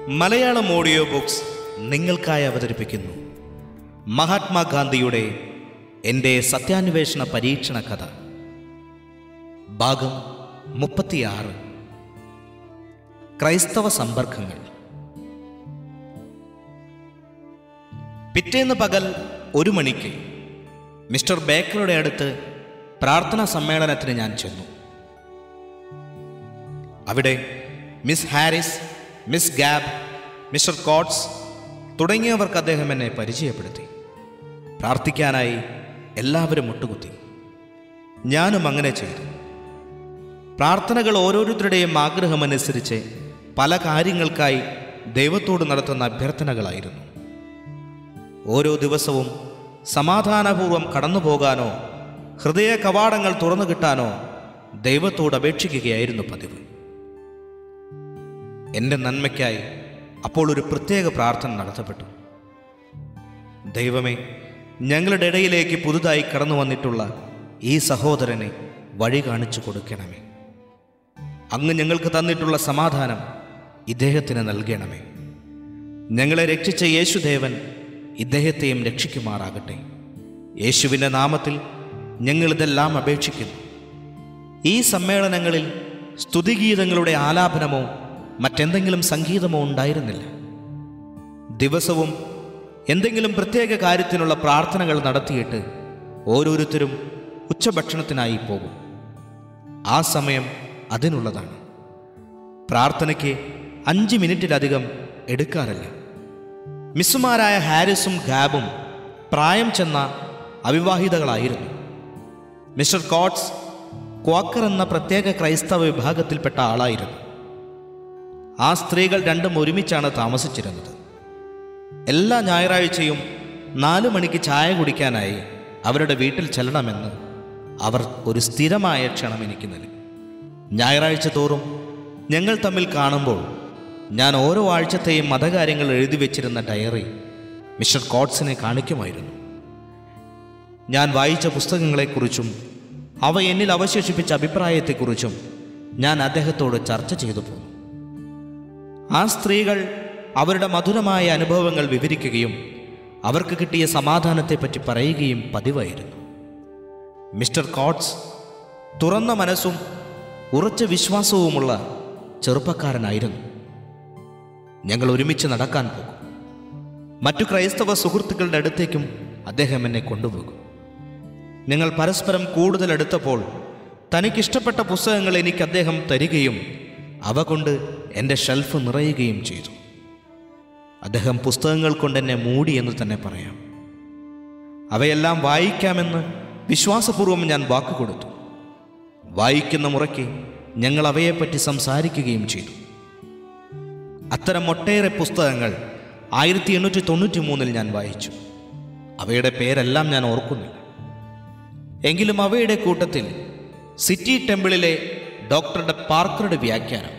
Malayalam audio books നിങ്ങൾക്കായി അവതരിപ്പിക്കുന്നു മഹാത്മാഗാന്ധിയുടെ എൻ്റെ സത്യാന്വേഷണ പരീക്ഷണ കഥ ഭാഗം മുപ്പത്തിയാറ് ക്രൈസ്തവ സമ്പർക്കങ്ങൾ പിറ്റേന്ന് പകൽ ഒരു മണിക്ക് മിസ്റ്റർ ബേക്കറുടെ അടുത്ത് പ്രാർത്ഥനാ സമ്മേളനത്തിന് ഞാൻ ചെന്നു അവിടെ മിസ് ഹാരിസ് മിസ് ഗാബ് മിസ്റ്റർ കോട്സ് തുടങ്ങിയവർക്ക് അദ്ദേഹം എന്നെ പരിചയപ്പെടുത്തി പ്രാർത്ഥിക്കാനായി എല്ലാവരും മുട്ടുകുത്തി ഞാനും അങ്ങനെ ചെയ്തു പ്രാർത്ഥനകൾ ഓരോരുത്തരുടെയും ആഗ്രഹമനുസരിച്ച് പല കാര്യങ്ങൾക്കായി ദൈവത്തോട് നടത്തുന്ന അഭ്യർത്ഥനകളായിരുന്നു ഓരോ ദിവസവും സമാധാനപൂർവ്വം കടന്നു പോകാനോ ഹൃദയ കവാടങ്ങൾ തുറന്നു കിട്ടാനോ ദൈവത്തോട് അപേക്ഷിക്കുകയായിരുന്നു പതിവ് എൻ്റെ നന്മയ്ക്കായി അപ്പോൾ ഒരു പ്രത്യേക പ്രാർത്ഥന നടത്തപ്പെട്ടു ദൈവമേ ഞങ്ങളുടെ ഇടയിലേക്ക് പുതുതായി കടന്നു വന്നിട്ടുള്ള ഈ സഹോദരനെ വഴി കാണിച്ചു കൊടുക്കണമേ അങ്ങ് ഞങ്ങൾക്ക് തന്നിട്ടുള്ള സമാധാനം ഇദ്ദേഹത്തിന് നൽകണമേ ഞങ്ങളെ രക്ഷിച്ച യേശുദേവൻ ഇദ്ദേഹത്തെയും രക്ഷിക്കുമാറാകട്ടെ യേശുവിൻ്റെ നാമത്തിൽ ഞങ്ങളിതെല്ലാം അപേക്ഷിക്കുന്നു ഈ സമ്മേളനങ്ങളിൽ സ്തുതിഗീതങ്ങളുടെ ആലാപനമോ മറ്റെന്തെങ്കിലും സംഗീതമോ ഉണ്ടായിരുന്നില്ല ദിവസവും എന്തെങ്കിലും പ്രത്യേക കാര്യത്തിനുള്ള പ്രാർത്ഥനകൾ നടത്തിയിട്ട് ഓരോരുത്തരും ഉച്ചഭക്ഷണത്തിനായി പോകും ആ സമയം അതിനുള്ളതാണ് പ്രാർത്ഥനയ്ക്ക് അഞ്ച് മിനിറ്റിലധികം എടുക്കാറില്ല മിസ്സുമാരായ ഹാരിസും ഗാബും പ്രായം ചെന്ന അവിവാഹിതകളായിരുന്നു മിസ്റ്റർ കോട്സ് ക്വാക്കർ എന്ന പ്രത്യേക ക്രൈസ്തവ വിഭാഗത്തിൽപ്പെട്ട ആളായിരുന്നു ആ സ്ത്രീകൾ രണ്ടും ഒരുമിച്ചാണ് താമസിച്ചിരുന്നത് എല്ലാ ഞായറാഴ്ചയും നാലു മണിക്ക് ചായ കുടിക്കാനായി അവരുടെ വീട്ടിൽ ചെല്ലണമെന്ന് അവർ ഒരു സ്ഥിരമായ ക്ഷണം എനിക്ക് നൽകി ഞായറാഴ്ച തോറും ഞങ്ങൾ തമ്മിൽ കാണുമ്പോൾ ഞാൻ ഓരോ ആഴ്ചത്തെയും മതകാര്യങ്ങൾ എഴുതി വെച്ചിരുന്ന ഡയറി മിസ്റ്റർ കോട്സിനെ കാണിക്കുമായിരുന്നു ഞാൻ വായിച്ച പുസ്തകങ്ങളെക്കുറിച്ചും അവ എന്നിൽ അവശേഷിപ്പിച്ച അഭിപ്രായത്തെക്കുറിച്ചും ഞാൻ അദ്ദേഹത്തോട് ചർച്ച ചെയ്തു പോന്നു ആ സ്ത്രീകൾ അവരുടെ മധുരമായ അനുഭവങ്ങൾ വിവരിക്കുകയും അവർക്ക് കിട്ടിയ സമാധാനത്തെപ്പറ്റി പറയുകയും പതിവായിരുന്നു മിസ്റ്റർ കോട്സ് തുറന്ന മനസ്സും ഉറച്ച വിശ്വാസവുമുള്ള ചെറുപ്പക്കാരനായിരുന്നു ഞങ്ങൾ ഒരുമിച്ച് നടക്കാൻ പോകും മറ്റു ക്രൈസ്തവ സുഹൃത്തുക്കളുടെ അടുത്തേക്കും അദ്ദേഹം എന്നെ കൊണ്ടുപോകും ഞങ്ങൾ പരസ്പരം കൂടുതൽ അടുത്തപ്പോൾ തനിക്കിഷ്ടപ്പെട്ട പുസ്തകങ്ങൾ എനിക്ക് അദ്ദേഹം തരികയും അവ കൊണ്ട് എൻ്റെ ഷെൽഫ് നിറയുകയും ചെയ്തു അദ്ദേഹം പുസ്തകങ്ങൾ കൊണ്ട് എന്നെ മൂടി എന്ന് തന്നെ പറയാം അവയെല്ലാം വായിക്കാമെന്ന് വിശ്വാസപൂർവ്വം ഞാൻ വാക്ക് കൊടുത്തു വായിക്കുന്ന മുറയ്ക്ക് ഞങ്ങൾ അവയെപ്പറ്റി സംസാരിക്കുകയും ചെയ്തു അത്തരം ഒട്ടേറെ പുസ്തകങ്ങൾ ആയിരത്തി എണ്ണൂറ്റി തൊണ്ണൂറ്റി മൂന്നിൽ ഞാൻ വായിച്ചു അവയുടെ പേരെല്ലാം ഞാൻ ഓർക്കുന്നില്ല എങ്കിലും അവയുടെ കൂട്ടത്തിൽ സിറ്റി ടെമ്പിളിലെ ഡോക്ടറുടെ പാർക്കറുടെ വ്യാഖ്യാനം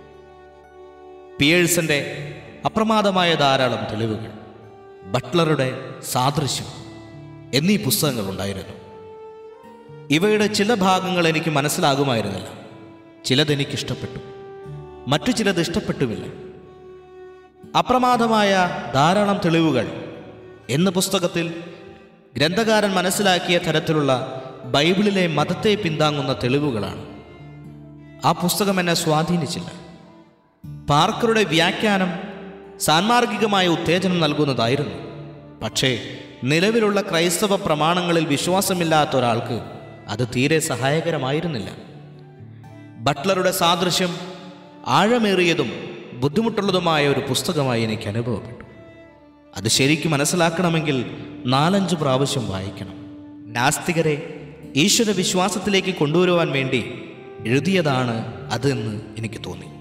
പിയേഴ്സന്റെ അപ്രമാദമായ ധാരാളം തെളിവുകൾ ബട്ട്ലറുടെ സാദൃശ്യം എന്നീ പുസ്തകങ്ങൾ ഉണ്ടായിരുന്നു ഇവയുടെ ചില ഭാഗങ്ങൾ എനിക്ക് മനസ്സിലാകുമായിരുന്നില്ല ചിലത് എനിക്ക് ഇഷ്ടപ്പെട്ടു മറ്റു ചിലത് ഇഷ്ടപ്പെട്ടുമില്ല അപ്രമാദമായ ധാരാളം തെളിവുകൾ എന്ന പുസ്തകത്തിൽ ഗ്രന്ഥകാരൻ മനസ്സിലാക്കിയ തരത്തിലുള്ള ബൈബിളിലെ മതത്തെ പിന്താങ്ങുന്ന തെളിവുകളാണ് ആ പുസ്തകം എന്നെ സ്വാധീനിച്ചില്ല പാർക്കറുടെ വ്യാഖ്യാനം സാൻമാർഗികമായ ഉത്തേജനം നൽകുന്നതായിരുന്നു പക്ഷേ നിലവിലുള്ള ക്രൈസ്തവ പ്രമാണങ്ങളിൽ വിശ്വാസമില്ലാത്ത ഒരാൾക്ക് അത് തീരെ സഹായകരമായിരുന്നില്ല ബട്ട്ലറുടെ സാദൃശ്യം ആഴമേറിയതും ബുദ്ധിമുട്ടുള്ളതുമായ ഒരു പുസ്തകമായി എനിക്ക് അനുഭവപ്പെട്ടു അത് ശരിക്കും മനസ്സിലാക്കണമെങ്കിൽ നാലഞ്ച് പ്രാവശ്യം വായിക്കണം നാസ്തികരെ ഈശ്വര വിശ്വാസത്തിലേക്ക് കൊണ്ടുവരുവാൻ വേണ്ടി എഴുതിയതാണ് അതെന്ന് എനിക്ക് തോന്നി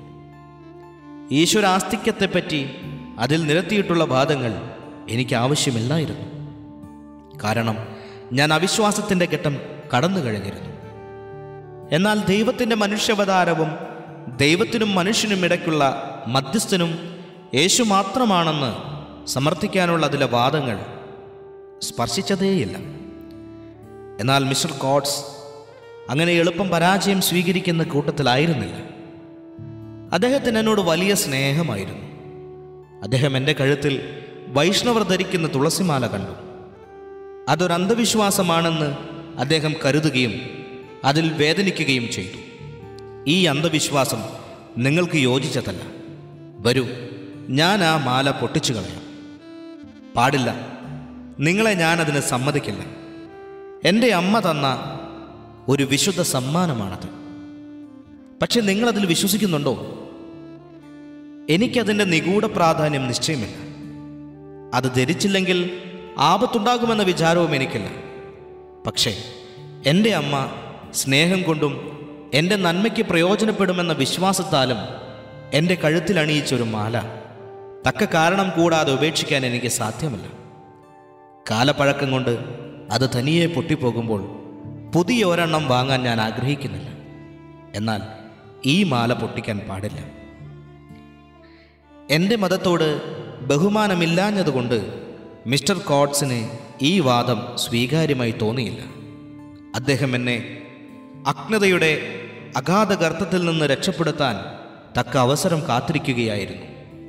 ഈശ്വരാസ്തിക്യത്തെപ്പറ്റി അതിൽ നിരത്തിയിട്ടുള്ള വാദങ്ങൾ എനിക്ക് ആവശ്യമില്ലായിരുന്നു കാരണം ഞാൻ അവിശ്വാസത്തിൻ്റെ ഘട്ടം കടന്നു കഴിഞ്ഞിരുന്നു എന്നാൽ ദൈവത്തിൻ്റെ മനുഷ്യാവതാരവും ദൈവത്തിനും മനുഷ്യനും ഇടയ്ക്കുള്ള മധ്യസ്ഥനും യേശു മാത്രമാണെന്ന് സമർത്ഥിക്കാനുള്ള അതിലെ വാദങ്ങൾ സ്പർശിച്ചതേയില്ല എന്നാൽ മിസ്റ്റർ കോട്സ് അങ്ങനെ എളുപ്പം പരാജയം സ്വീകരിക്കുന്ന കൂട്ടത്തിലായിരുന്നില്ല അദ്ദേഹത്തിന് എന്നോട് വലിയ സ്നേഹമായിരുന്നു അദ്ദേഹം എൻ്റെ കഴുത്തിൽ വൈഷ്ണവർ ധരിക്കുന്ന തുളസിമാല കണ്ടു അതൊരു അന്ധവിശ്വാസമാണെന്ന് അദ്ദേഹം കരുതുകയും അതിൽ വേദനിക്കുകയും ചെയ്തു ഈ അന്ധവിശ്വാസം നിങ്ങൾക്ക് യോജിച്ചതല്ല വരൂ ഞാൻ ആ മാല പൊട്ടിച്ചു കളയാം പാടില്ല നിങ്ങളെ ഞാനതിന് സമ്മതിക്കില്ല എൻ്റെ അമ്മ തന്ന ഒരു വിശുദ്ധ സമ്മാനമാണത് പക്ഷെ നിങ്ങളതിൽ വിശ്വസിക്കുന്നുണ്ടോ എനിക്കതിൻ്റെ നിഗൂഢ പ്രാധാന്യം നിശ്ചയമില്ല അത് ധരിച്ചില്ലെങ്കിൽ ആപത്തുണ്ടാകുമെന്ന വിചാരവും എനിക്കില്ല പക്ഷേ എൻ്റെ അമ്മ സ്നേഹം കൊണ്ടും എൻ്റെ നന്മയ്ക്ക് പ്രയോജനപ്പെടുമെന്ന വിശ്വാസത്താലും എൻ്റെ കഴുത്തിൽ അണിയിച്ചൊരു മാല തക്ക കാരണം കൂടാതെ ഉപേക്ഷിക്കാൻ എനിക്ക് സാധ്യമല്ല കാലപ്പഴക്കം കൊണ്ട് അത് തനിയെ പൊട്ടിപ്പോകുമ്പോൾ പുതിയ ഒരെണ്ണം വാങ്ങാൻ ഞാൻ ആഗ്രഹിക്കുന്നില്ല എന്നാൽ ഈ മാല പൊട്ടിക്കാൻ പാടില്ല എൻ്റെ മതത്തോട് ബഹുമാനമില്ലാഞ്ഞതുകൊണ്ട് മിസ്റ്റർ കോട്സിന് ഈ വാദം സ്വീകാര്യമായി തോന്നിയില്ല അദ്ദേഹം എന്നെ അജ്ഞതയുടെ അഗാധ ഗർത്തത്തിൽ നിന്ന് രക്ഷപ്പെടുത്താൻ തക്ക അവസരം കാത്തിരിക്കുകയായിരുന്നു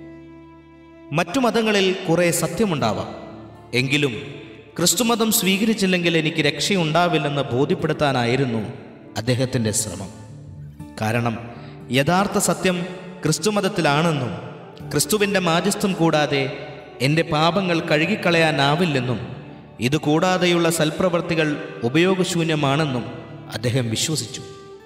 മറ്റു മതങ്ങളിൽ കുറേ സത്യമുണ്ടാവാം എങ്കിലും ക്രിസ്തുമതം സ്വീകരിച്ചില്ലെങ്കിൽ എനിക്ക് രക്ഷയുണ്ടാവില്ലെന്ന് ബോധ്യപ്പെടുത്താനായിരുന്നു അദ്ദേഹത്തിൻ്റെ ശ്രമം കാരണം യഥാർത്ഥ സത്യം ക്രിസ്തുമതത്തിലാണെന്നും ക്രിസ്തുവിൻ്റെ മാധ്യസ്ഥം കൂടാതെ എൻ്റെ പാപങ്ങൾ കഴുകിക്കളയാനാവില്ലെന്നും ഇതുകൂടാതെയുള്ള സൽപ്രവർത്തികൾ ഉപയോഗശൂന്യമാണെന്നും അദ്ദേഹം വിശ്വസിച്ചു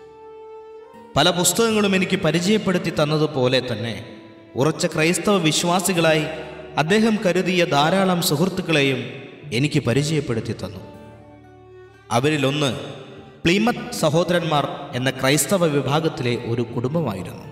പല പുസ്തകങ്ങളും എനിക്ക് പരിചയപ്പെടുത്തി തന്നതുപോലെ തന്നെ ഉറച്ച ക്രൈസ്തവ വിശ്വാസികളായി അദ്ദേഹം കരുതിയ ധാരാളം സുഹൃത്തുക്കളെയും എനിക്ക് പരിചയപ്പെടുത്തി തന്നു അവരിലൊന്ന് പ്ലീമത്ത് സഹോദരന്മാർ എന്ന ക്രൈസ്തവ വിഭാഗത്തിലെ ഒരു കുടുംബമായിരുന്നു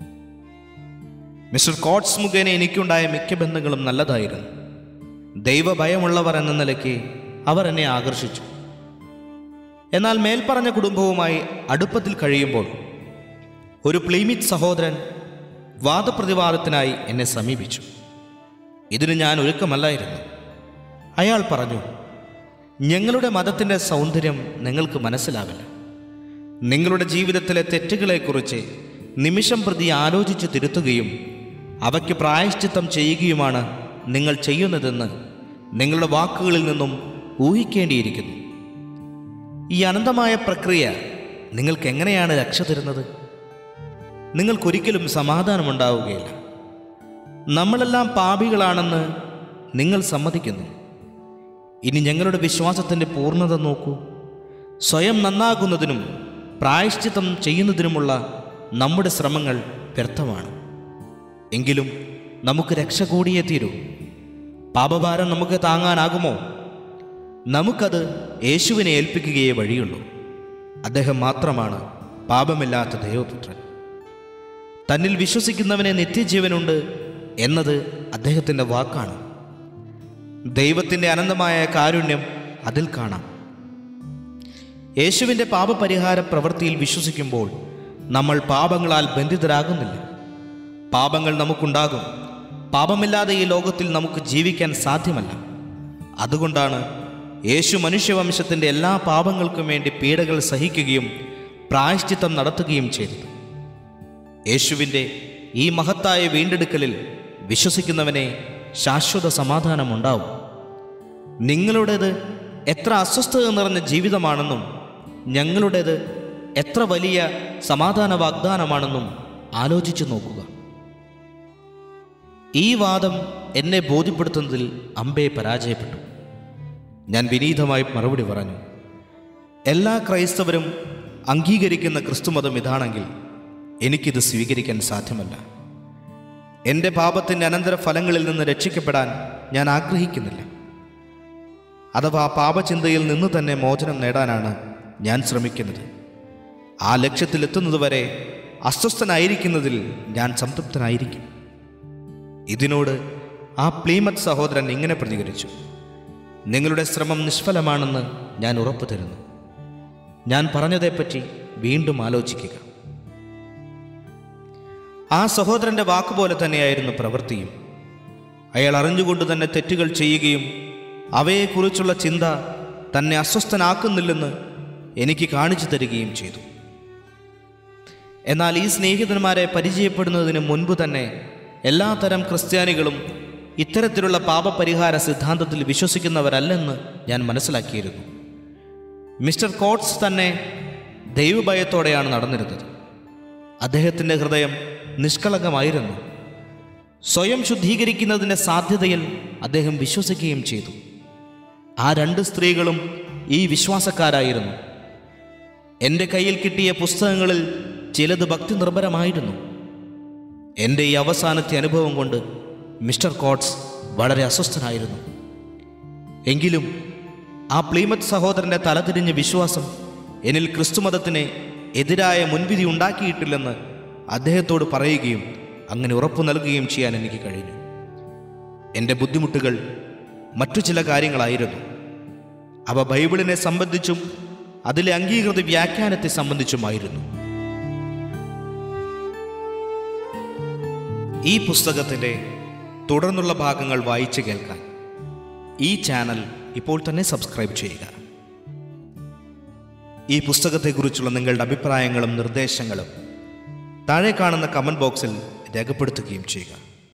മിസ്റ്റർ കോട്സ് മുഖേന എനിക്കുണ്ടായ മിക്ക ബന്ധങ്ങളും നല്ലതായിരുന്നു ദൈവഭയമുള്ളവർ എന്ന നിലയ്ക്ക് അവർ എന്നെ ആകർഷിച്ചു എന്നാൽ മേൽപ്പറഞ്ഞ കുടുംബവുമായി അടുപ്പത്തിൽ കഴിയുമ്പോൾ ഒരു പ്ലീമിറ്റ് സഹോദരൻ വാദപ്രതിവാദത്തിനായി എന്നെ സമീപിച്ചു ഇതിന് ഞാൻ ഒരുക്കമല്ലായിരുന്നു അയാൾ പറഞ്ഞു ഞങ്ങളുടെ മതത്തിൻ്റെ സൗന്ദര്യം നിങ്ങൾക്ക് മനസ്സിലാവില്ല നിങ്ങളുടെ ജീവിതത്തിലെ തെറ്റുകളെക്കുറിച്ച് നിമിഷം പ്രതി ആലോചിച്ച് തിരുത്തുകയും അവയ്ക്ക് പ്രായശ്ചിത്തം ചെയ്യുകയുമാണ് നിങ്ങൾ ചെയ്യുന്നതെന്ന് നിങ്ങളുടെ വാക്കുകളിൽ നിന്നും ഊഹിക്കേണ്ടിയിരിക്കുന്നു ഈ അനന്തമായ പ്രക്രിയ നിങ്ങൾക്ക് എങ്ങനെയാണ് രക്ഷ തരുന്നത് നിങ്ങൾക്കൊരിക്കലും സമാധാനമുണ്ടാവുകയില്ല നമ്മളെല്ലാം പാപികളാണെന്ന് നിങ്ങൾ സമ്മതിക്കുന്നു ഇനി ഞങ്ങളുടെ വിശ്വാസത്തിൻ്റെ പൂർണ്ണത നോക്കൂ സ്വയം നന്നാകുന്നതിനും പ്രായശ്ചിത്തം ചെയ്യുന്നതിനുമുള്ള നമ്മുടെ ശ്രമങ്ങൾ വ്യർത്ഥമാണ് എങ്കിലും നമുക്ക് രക്ഷ കൂടിയേ തീരൂ പാപഭാരം നമുക്ക് താങ്ങാനാകുമോ നമുക്കത് യേശുവിനെ ഏൽപ്പിക്കുകയേ വഴിയുള്ളൂ അദ്ദേഹം മാത്രമാണ് പാപമില്ലാത്ത ദൈവപുത്രൻ തന്നിൽ വിശ്വസിക്കുന്നവനെ നിത്യജീവനുണ്ട് എന്നത് അദ്ദേഹത്തിൻ്റെ വാക്കാണ് ദൈവത്തിൻ്റെ അനന്തമായ കാരുണ്യം അതിൽ കാണാം യേശുവിൻ്റെ പാപപരിഹാര പ്രവൃത്തിയിൽ വിശ്വസിക്കുമ്പോൾ നമ്മൾ പാപങ്ങളാൽ ബന്ധിതരാകുന്നില്ല പാപങ്ങൾ നമുക്കുണ്ടാകും പാപമില്ലാതെ ഈ ലോകത്തിൽ നമുക്ക് ജീവിക്കാൻ സാധ്യമല്ല അതുകൊണ്ടാണ് യേശു മനുഷ്യവംശത്തിൻ്റെ എല്ലാ പാപങ്ങൾക്കും വേണ്ടി പീഡകൾ സഹിക്കുകയും പ്രായശ്ചിത്തം നടത്തുകയും ചെയ്തത് യേശുവിൻ്റെ ഈ മഹത്തായ വീണ്ടെടുക്കലിൽ വിശ്വസിക്കുന്നവനെ ശാശ്വത സമാധാനമുണ്ടാവും നിങ്ങളുടേത് എത്ര അസ്വസ്ഥത നിറഞ്ഞ ജീവിതമാണെന്നും ഞങ്ങളുടേത് എത്ര വലിയ സമാധാന വാഗ്ദാനമാണെന്നും ആലോചിച്ചു നോക്കുക ഈ വാദം എന്നെ ബോധ്യപ്പെടുത്തുന്നതിൽ അമ്പെ പരാജയപ്പെട്ടു ഞാൻ വിനീതമായി മറുപടി പറഞ്ഞു എല്ലാ ക്രൈസ്തവരും അംഗീകരിക്കുന്ന ക്രിസ്തുമതം ഇതാണെങ്കിൽ എനിക്കിത് സ്വീകരിക്കാൻ സാധ്യമല്ല എൻ്റെ പാപത്തിൻ്റെ അനന്തര ഫലങ്ങളിൽ നിന്ന് രക്ഷിക്കപ്പെടാൻ ഞാൻ ആഗ്രഹിക്കുന്നില്ല അഥവാ പാപചിന്തയിൽ നിന്ന് തന്നെ മോചനം നേടാനാണ് ഞാൻ ശ്രമിക്കുന്നത് ആ ലക്ഷ്യത്തിലെത്തുന്നതുവരെ അസ്വസ്ഥനായിരിക്കുന്നതിൽ ഞാൻ സംതൃപ്തനായിരിക്കും ഇതിനോട് ആ പ്ലീമത്ത് സഹോദരൻ ഇങ്ങനെ പ്രതികരിച്ചു നിങ്ങളുടെ ശ്രമം നിഷ്ഫലമാണെന്ന് ഞാൻ ഉറപ്പു തരുന്നു ഞാൻ പറഞ്ഞതേപ്പറ്റി വീണ്ടും ആലോചിക്കുക ആ സഹോദരന്റെ വാക്കുപോലെ തന്നെയായിരുന്നു പ്രവൃത്തിയും അയാൾ അറിഞ്ഞുകൊണ്ട് തന്നെ തെറ്റുകൾ ചെയ്യുകയും അവയെക്കുറിച്ചുള്ള ചിന്ത തന്നെ അസ്വസ്ഥനാക്കുന്നില്ലെന്ന് എനിക്ക് കാണിച്ചു തരികയും ചെയ്തു എന്നാൽ ഈ സ്നേഹിതന്മാരെ പരിചയപ്പെടുന്നതിന് മുൻപ് തന്നെ എല്ലാതരം ക്രിസ്ത്യാനികളും ഇത്തരത്തിലുള്ള പാപപരിഹാര സിദ്ധാന്തത്തിൽ വിശ്വസിക്കുന്നവരല്ലെന്ന് ഞാൻ മനസ്സിലാക്കിയിരുന്നു മിസ്റ്റർ കോട്സ് തന്നെ ദൈവഭയത്തോടെയാണ് നടന്നിരുന്നത് അദ്ദേഹത്തിൻ്റെ ഹൃദയം നിഷ്കളങ്കമായിരുന്നു സ്വയം ശുദ്ധീകരിക്കുന്നതിൻ്റെ സാധ്യതയിൽ അദ്ദേഹം വിശ്വസിക്കുകയും ചെയ്തു ആ രണ്ട് സ്ത്രീകളും ഈ വിശ്വാസക്കാരായിരുന്നു എൻ്റെ കയ്യിൽ കിട്ടിയ പുസ്തകങ്ങളിൽ ചിലത് ഭക്തി നിർഭരമായിരുന്നു എൻ്റെ ഈ അവസാനത്തെ അനുഭവം കൊണ്ട് മിസ്റ്റർ കോട്സ് വളരെ അസ്വസ്ഥനായിരുന്നു എങ്കിലും ആ പ്ലീമത്ത് സഹോദരൻ്റെ തലതിരിഞ്ഞ വിശ്വാസം എന്നിൽ ക്രിസ്തുമതത്തിന് എതിരായ മുൻവിധി ഉണ്ടാക്കിയിട്ടില്ലെന്ന് അദ്ദേഹത്തോട് പറയുകയും അങ്ങനെ ഉറപ്പു നൽകുകയും ചെയ്യാൻ എനിക്ക് കഴിഞ്ഞു എൻ്റെ ബുദ്ധിമുട്ടുകൾ മറ്റു ചില കാര്യങ്ങളായിരുന്നു അവ ബൈബിളിനെ സംബന്ധിച്ചും അതിലെ അംഗീകൃത വ്യാഖ്യാനത്തെ സംബന്ധിച്ചുമായിരുന്നു ഈ പുസ്തകത്തിൻ്റെ തുടർന്നുള്ള ഭാഗങ്ങൾ വായിച്ചു കേൾക്കാൻ ഈ ചാനൽ ഇപ്പോൾ തന്നെ സബ്സ്ക്രൈബ് ചെയ്യുക ഈ പുസ്തകത്തെക്കുറിച്ചുള്ള നിങ്ങളുടെ അഭിപ്രായങ്ങളും നിർദ്ദേശങ്ങളും താഴെ കാണുന്ന കമൻറ്റ് ബോക്സിൽ രേഖപ്പെടുത്തുകയും ചെയ്യുക